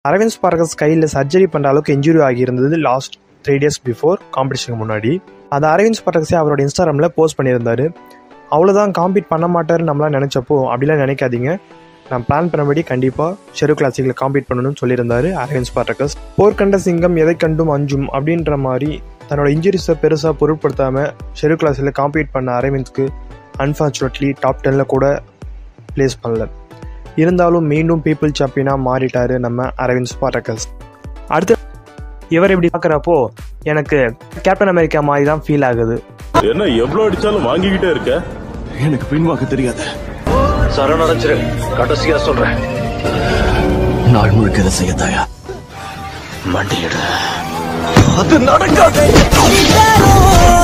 அரவிந்த் ஸ்பார்கஸ் கையில் சர்ஜரி பண்ணுற அளவுக்கு இன்ஜுரி ஆகியிருந்தது லாஸ்ட் த்ரீ டேஸ் பிஃபோர் காம்படிஷனுக்கு முன்னாடி அதை அரவிந்த் ஸ்பார்கஸே அவரோட இன்ஸ்டாகிராமில் போஸ்ட் பண்ணியிருந்தாரு அவ்வளோதான் காம்பீட் பண்ண மாட்டாருன்னு நம்மளாம் நினச்சப்போ அப்படிலாம் நினைக்காதீங்க நான் பிளான் பண்ணபடி கண்டிப்பாக ஷெரு கிளாசிக்கில் காம்பீட் பண்ணணும்னு சொல்லியிருந்தாரு அரவிந்த் ஸ்பார்டக்கஸ் போர்க்கண்ட சிங்கம் எதை கண்டும் அஞ்சும் அப்படின்ற மாதிரி தன்னோட இன்ஜுரிஸை பெருசாக பொருட்படுத்தாமல் ஷெரு கிளாஸில் காம்பீட் பண்ண அரவிந்த்க்கு அன்ஃபார்ச்சுனேட்லி டாப் டென்னில் கூட ப்ளேஸ் பண்ணல இருந்தாலும் மீண்டும் பீப்புள் சாம்பியனாக மாறிட்டாரு நம்ம அரவிந்த் ஸ்பார்டக்கஸ் அடுத்து இவர் இப்படி பார்க்குறப்போ எனக்கு கேப்டன் அமெரிக்கா மாதிரி தான் ஃபீல் ஆகுது என்ன எவ்வளவு அடிச்சாலும் வாங்கிக்கிட்டே இருக்க எனக்கு பின்வாங்க தெரியாது சரணடைச்சிரு கடைசியா சொல்றேன் நாள் முழுக்க இதை செய்ய தயார் மண்டியிடு அது நடக்காது